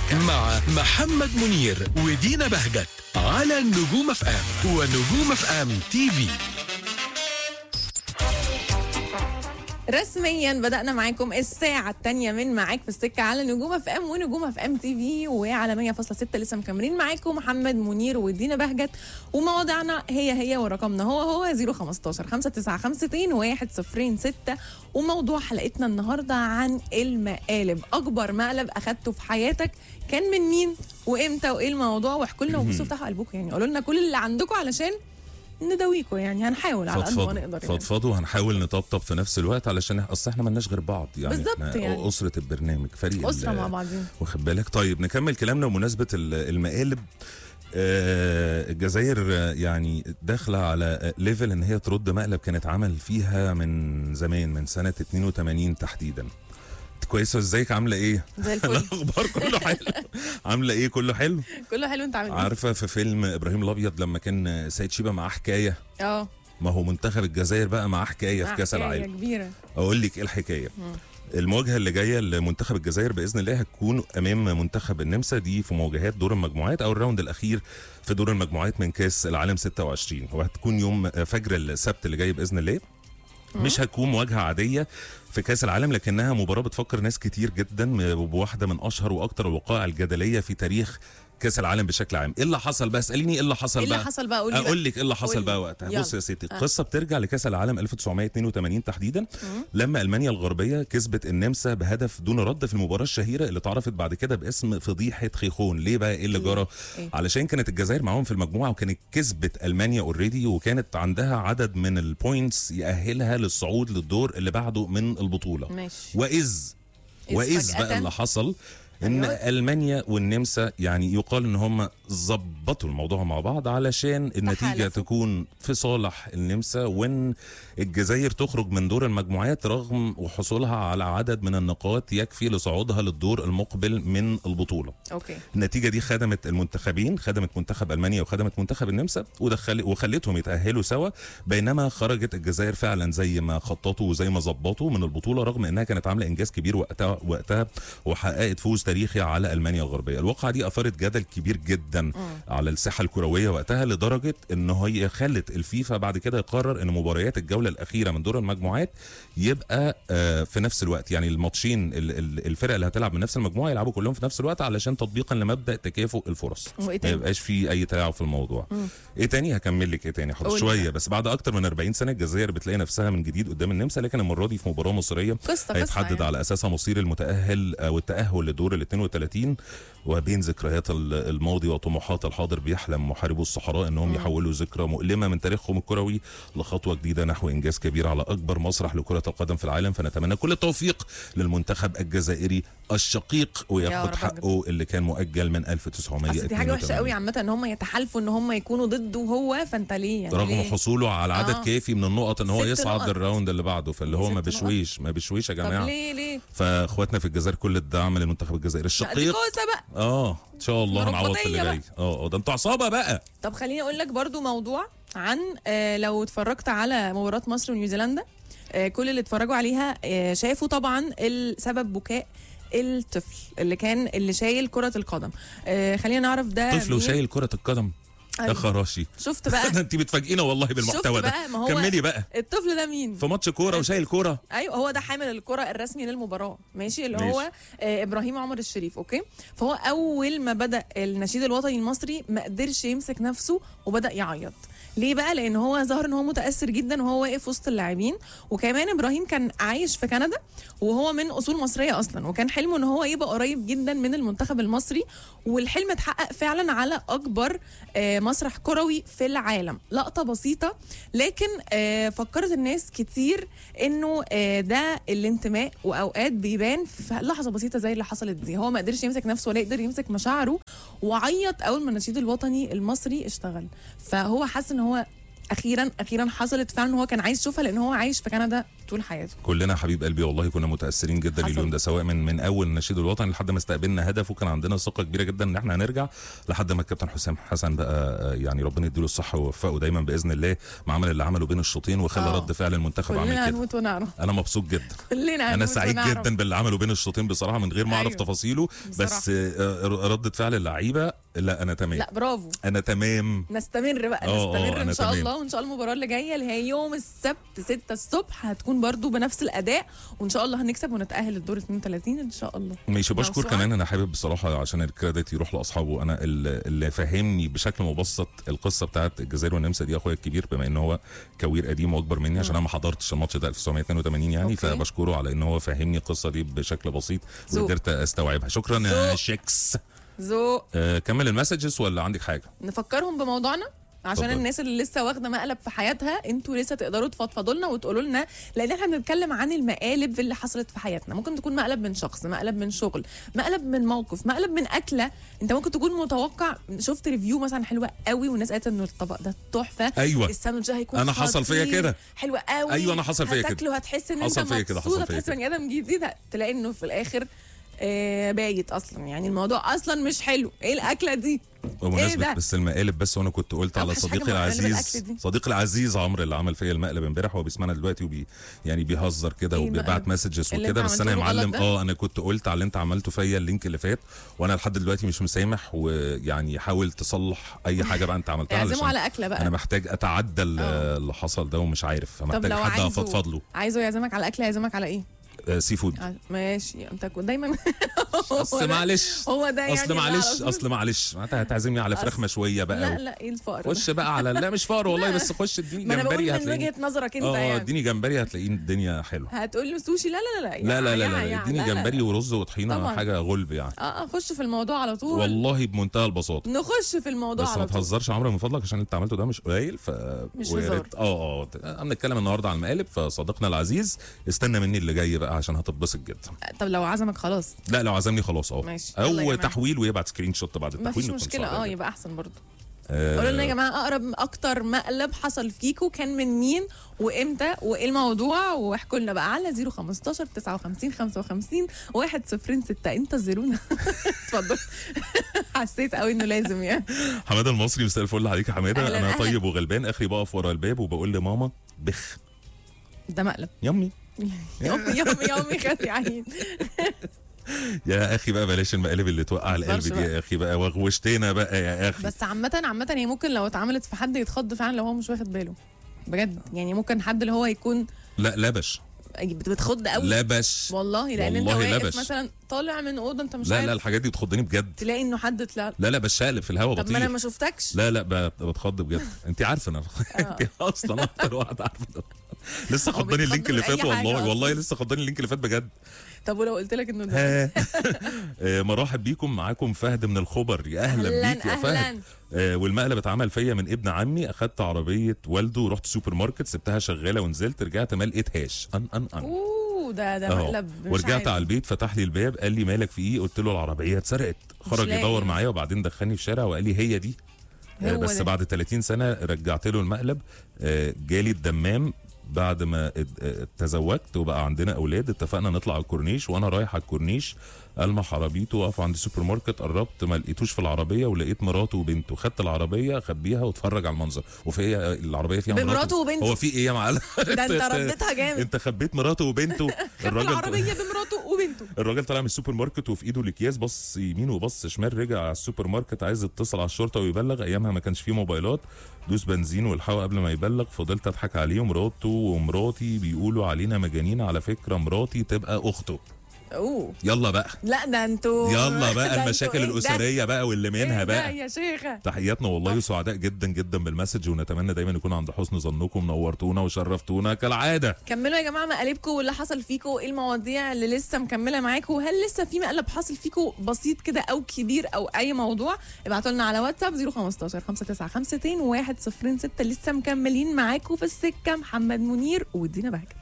مع محمد منير ودينا بهجت على نجوم اف ام ونجوم اف ام تي في رسميا بدأنا معاكم الساعة الثانية من معاك في السكة على نجوم اف ام ونجوم اف ام تي في وعلى 100.6 لسه مكملين معاكم محمد منير ودينا بهجت ومواضيعنا هي هي ورقمنا هو هو 015 5952 106 وموضوع حلقتنا النهارده عن المقالب أكبر مقلب أخدته في حياتك كان من مين وإمتى وإيه الموضوع واحكوا لنا وبصوا افتحوا قلبكم يعني قولوا لنا كل اللي عندكم علشان نداويكم يعني هنحاول على قد ما فضفضوا نقدر يعني. فضفضوا هنحاول نطبطب في نفس الوقت علشان اصل احنا مالناش غير بعض يعني بالظبط احنا يعني. اسره البرنامج فريق أسرة ال- مع بعضين واخد بالك طيب نكمل كلامنا بمناسبه ال- المقالب آه، الجزائر آه، يعني داخله على آه، ليفل ان هي ترد مقلب كانت عمل فيها من زمان من سنه 82 تحديدا كويسه ازيك عامله ايه زي الفل الاخبار كله حلو عامله ايه كله حلو كله حلو انت عامل ايه؟ عارفه في فيلم ابراهيم الابيض لما كان سيد شيبه معاه حكايه اه ما هو منتخب الجزائر بقى معاه حكايه في كاس حكاية العالم كبيره اقول لك ايه الحكايه المواجهه اللي جايه لمنتخب الجزائر باذن الله هتكون امام منتخب النمسا دي في مواجهات دور المجموعات او الراوند الاخير في دور المجموعات من كاس العالم 26 وهتكون يوم فجر السبت اللي جاي باذن الله مش هتكون مواجهه عاديه في كاس العالم لكنها مباراه بتفكر ناس كتير جدا بواحده من اشهر واكثر الوقائع الجدليه في تاريخ كاس العالم بشكل عام ايه اللي حصل بقى اساليني ايه اللي حصل ايه اللي بقى حصل بقى قولي اقول لك ايه اللي حصل قولي. بقى وقتها يلا. بص يا ستي آه. القصه بترجع لكاس العالم 1982 تحديدا لما المانيا الغربيه كسبت النمسا بهدف دون رد في المباراه الشهيره اللي اتعرفت بعد كده باسم فضيحه خيخون ليه بقى ايه اللي إيه؟ جرى إيه؟ علشان كانت الجزائر معاهم في المجموعه وكانت كسبت المانيا اوريدي وكانت عندها عدد من البوينتس يأهلها للصعود للدور اللي بعده من البطوله ماشي واذ إذ واذ فجأة بقى اللي حصل ان أيوة. المانيا والنمسا يعني يقال ان هم ظبطوا الموضوع مع بعض علشان النتيجه تحالفوا. تكون في صالح النمسا وان الجزائر تخرج من دور المجموعات رغم وحصولها على عدد من النقاط يكفي لصعودها للدور المقبل من البطوله اوكي النتيجه دي خدمت المنتخبين خدمت منتخب المانيا وخدمت منتخب النمسا ودخل وخلتهم يتاهلوا سوا بينما خرجت الجزائر فعلا زي ما خططوا وزي ما ظبطوا من البطوله رغم انها كانت عامله انجاز كبير وقتها وقتها وحققت فوز تاريخي على المانيا الغربيه الواقعه دي اثارت جدل كبير جدا على الساحه الكرويه وقتها لدرجه ان هي خلت الفيفا بعد كده يقرر ان مباريات الجوله الاخيره من دور المجموعات يبقى آه، في نفس الوقت يعني الماتشين ال- ال- الفرق اللي هتلعب من نفس المجموعه يلعبوا كلهم في نفس الوقت علشان تطبيقا لمبدا تكافؤ الفرص وإيه ما تاني؟ يبقاش في اي تلاعب في الموضوع ايه تاني هكمل لك ايه تاني حاضر قولي شويه بقى. بس بعد اكتر من 40 سنه الجزائر بتلاقي نفسها من جديد قدام النمسا لكن المره دي في مباراه مصريه قصه قصه هيتحدد يعني. على اساسها مصير المتاهل او التاهل لدور ال 32 وبين ذكريات ال- الماضي وطموحات الحاضر بيحلم محاربو الصحراء انهم يحولوا ذكرى مؤلمه من تاريخهم الكروي لخطوه جديده نحو انجاز كبير على اكبر مسرح لكره القدم في العالم فنتمنى كل التوفيق للمنتخب الجزائري الشقيق يا وياخد رب حقه اللي كان مؤجل من 1982 اصل دي حاجه وحشه قوي عامه ان هم يتحالفوا ان هم يكونوا ضده هو فانت ليه يعني رغم ليه؟ حصوله على عدد آه. كافي من النقط ان هو ست يصعد نقط. للراوند اللي بعده فاللي هو ست ما نقط. بشويش ما بشويش يا طب جماعه ليه ليه؟ فاخواتنا في الجزائر كل الدعم للمنتخب الجزائري لا دي الشقيق كوسه بقى اه ان شاء الله هنعوض في اللي مربطية جاي اه آه، ده انتوا عصابه بقى طب خليني اقول لك برضو موضوع عن آه لو اتفرجت على مباراه مصر ونيوزيلندا آه كل اللي اتفرجوا عليها آه شافوا طبعا السبب بكاء الطفل اللي كان اللي شايل كرة القدم آه خلينا نعرف ده طفل مين. وشايل كره القدم يا أيوة. خراشي شفت بقى ده انت بتفاجئينا والله بالمحتوى شفت ده بقى؟ ما هو- كملي بقى الطفل ده مين في ماتش كوره وشايل كوره ايوه هو ده حامل الكرة الرسمي للمباراة ماشي اللي ماشي. هو آه ابراهيم عمر الشريف اوكي فهو اول ما بدا النشيد الوطني المصري ما قدرش يمسك نفسه وبدا يعيط ليه بقى لان هو ظهر ان هو متاثر جدا وهو واقف وسط اللاعبين وكمان ابراهيم كان عايش في كندا وهو من اصول مصريه اصلا وكان حلمه ان هو يبقى قريب جدا من المنتخب المصري والحلم اتحقق فعلا على اكبر آه، مسرح كروي في العالم لقطه بسيطه لكن آه، فكرت الناس كتير انه آه، ده الانتماء واوقات بيبان في لحظه بسيطه زي اللي حصلت دي هو ما قدرش يمسك نفسه ولا يقدر يمسك مشاعره وعيط اول ما النشيد الوطني المصري اشتغل فهو حس ان هو اخيرا اخيرا حصلت فعلا هو كان عايز يشوفها لان هو عايش في كندا طول حياته كلنا حبيب قلبي والله كنا متاثرين جدا حصل. اليوم ده سواء من من اول النشيد الوطني لحد ما استقبلنا هدف وكان عندنا ثقه كبيره جدا ان احنا هنرجع لحد ما الكابتن حسام حسن بقى آه، يعني ربنا يديله الصحه ويوفقه دايما باذن الله مع عمل اللي عمله بين الشوطين وخلى آه. رد فعل المنتخب عامل كلنا كده هنموت ونعرف انا مبسوط جدا كلنا انا هنموت سعيد ونعرف. جدا باللي عمله بين الشوطين بصراحه من غير ما اعرف أيوة. تفاصيله بس آه، ردة فعل اللعيبه لا انا تمام لا برافو انا تمام نستمر بقى آه، آه، نستمر أنا ان شاء تمام. الله وان شاء الله المباراه اللي جايه اللي هي يوم السبت 6 الصبح هتكون برضو بنفس الاداء وان شاء الله هنكسب ونتاهل الدور 32 ان شاء الله ماشي لو بشكر سؤال؟ كمان انا حابب بصراحه عشان الكريدت يروح لاصحابه انا ال- اللي فهمني بشكل مبسط القصه بتاعت الجزائر والنمسا دي اخويا الكبير بما ان هو كوير قديم واكبر مني عشان انا ما حضرتش الماتش ده 1982 يعني أوكي. فبشكره على ان هو فهمني القصه دي بشكل بسيط ذوق. وقدرت استوعبها شكرا يا ذوق. شيكس ذوق آه كمل المسجز ولا عندك حاجه نفكرهم بموضوعنا عشان اتفضل. الناس اللي لسه واخده مقلب في حياتها انتوا لسه تقدروا تفضفضوا لنا وتقولوا لنا لان احنا بنتكلم عن المقالب اللي حصلت في حياتنا ممكن تكون مقلب من شخص مقلب من شغل مقلب من موقف مقلب من اكله انت ممكن تكون متوقع شفت ريفيو مثلا حلوه قوي والناس قالت انه الطبق ده تحفه ايوه الساندوتش ده هيكون أنا حصل فيا خطير، كده. حلو قوي أيوة، أنا حصل فيا كده. هتاكله هتحس ان انت حصل فيا كده، مبسوط حصل فيا هتحس كده. بني ادم جديد تلاقي انه في الاخر آه بايت اصلا يعني الموضوع اصلا مش حلو ايه الاكله دي بمناسبة ده؟ بس المقالب بس وانا كنت قلت على أوحش حاجة صديقي مقالب العزيز الأكل دي. صديقي العزيز عمرو اللي عمل فيا المقلب امبارح هو بيسمعنا دلوقتي وبي يعني بيهزر كده إيه وبيبعت المقلب؟ مسجز اللي وكده أنت بس انا يا عملته له معلم غلط ده؟ اه انا كنت قلت على اللي انت عملته فيا اللينك اللي فات وانا لحد دلوقتي مش مسامح ويعني حاول تصلح اي حاجه بقى انت عملتها اعزموا علشان على اكله بقى انا محتاج اتعدى ال- آه. اللي حصل ده ومش عارف طب فمحتاج لو حد عايزه افضفض له عايزه يعزمك على اكل يعزمك على ايه؟ آه، سي فود ع- ماشي انت كنت دايما هو اصل ده- معلش هو ده يعني اصل اللي معلش على طول. اصل معلش انت هتعزمني على فراخ أصل- مشويه بقى لا و- لا ايه الفقر ده؟ خش بقى على لا مش فار والله بس خش اديني ما انا بقول جمبري من هتلاقيني وجهه نظرك انت اه يعني اديني جمبري هتلاقيني الدنيا حلوه هتقول له سوشي لا لا لا لا لا لا, يا- لا, يا- لا اديني لا، لا. جمبري ورز وطحينه طبعاً. حاجه غلب يعني اه اه خش في الموضوع على طول والله بمنتهى البساطه نخش في الموضوع بس ما على طول تهزرش يا عمرو من فضلك عشان اللي انت عملته ده مش قليل ف مش ويا هزار. ريت- اه اه بنتكلم النهارده على المقالب فصديقنا العزيز استنى مني اللي جاي بقى عشان هتتبسط جدا طب لو عزمك خلاص لا لو عزمني خلاص اه ماشي. يلا يا او جماعة. تحويل ويبعت سكرين شوت بعد ما التحويل فيش نكون مشكله صعبين. اه يبقى احسن برضه آه، قولوا لنا يا جماعه اقرب اكتر مقلب حصل فيكو كان من مين وامتى وايه الموضوع واحكوا لنا بقى على 015 59 55 106 انتظرونا اتفضل حسيت قوي انه لازم يعني حماده المصري مساء الفل عليك يا حماده أهلاً، انا أهلاً. طيب وغلبان اخري بقف ورا الباب وبقول لماما بخ ده مقلب يمي يومي يومي يومي خلي عين يا اخي بقى بلاش المقالب اللي توقع القلب تهزرش دي يا اخي بقى وغوشتنا بقى يا اخي بس عامة عامة هي ممكن لو اتعملت في حد يتخض فعلا لو هو مش واخد باله بجد يعني ممكن حد اللي هو يكون لا لبش بتخض قوي لبش والله لان انت والله واقف لبش. مثلا طالع من اوضه انت مش لا عارف لا الحاجات دي بتخضني بجد تلاقي انه حد طلع لا لا بشقلب في الهوا طب ما انا بطير ما شفتكش لا لا ب- بتخض بجد انت عارفه انا انت اصلا اكتر واحد عارفه ده. لسه هو خضني بيتخض اللينك اللي من أي فات حاجة والله أصلاً. والله لسه خضني اللينك اللي فات بجد طب ولو قلت لك انه ده ها. آه، مرحب بيكم معاكم فهد من الخبر يا اهلا أهلاً، بيك يا فهد أهلاً. آه، والمقلب اتعمل فيا من ابن عمي اخدت عربيه والده ورحت سوبر ماركت سبتها شغاله ونزلت رجعت ما لقيتهاش ان ان ان اوه ده ده أهو. مقلب مش ورجعت عادي. على البيت فتح لي الباب قال لي مالك في ايه قلت له العربيه اتسرقت خرج لاقي. يدور معايا وبعدين دخلني في شارع وقال لي هي دي آه، هو بس ده. بعد 30 سنه رجعت له المقلب آه، جالي الدمام بعد ما ات- اه تزوجت وبقى عندنا اولاد اتفقنا نطلع على الكورنيش وانا رايح على الكورنيش المح عربيته واقف عند السوبر ماركت قربت ما لقيتوش في العربيه ولقيت مراته وبنته خدت العربيه اخبيها واتفرج على المنظر وفي العربيه فيها بمراته وبنته. هو في ايه يا معلم ده انت رديتها جامد انت خبيت مراته وبنته العربيه بمراته وبنته الراجل طلع من السوبر ماركت وفي ايده الاكياس بص يمين وبص شمال رجع على السوبر ماركت عايز يتصل على الشرطه ويبلغ ايامها ما كانش فيه موبايلات دوس بنزين والحقه قبل ما يبلغ فضلت اضحك عليه ومراته ومراتي بيقولوا علينا مجانين على فكره مراتي تبقى اخته اوه يلا بقى لا ده انتوا يلا ده بقى انتوا المشاكل إيه ده؟ الاسريه بقى واللي منها إيه ده بقى يا شيخه تحياتنا والله سعداء جدا جدا بالمسج ونتمنى دايما يكون عند حسن ظنكم نورتونا وشرفتونا كالعاده كملوا يا جماعه مقالبكم واللي حصل فيكم وايه المواضيع اللي لسه مكمله معاكم وهل لسه في مقلب حاصل فيكم بسيط كده او كبير او اي موضوع ابعتوا لنا على واتساب 015 595 106 لسه مكملين معاكم في السكه محمد منير ودينا بهجت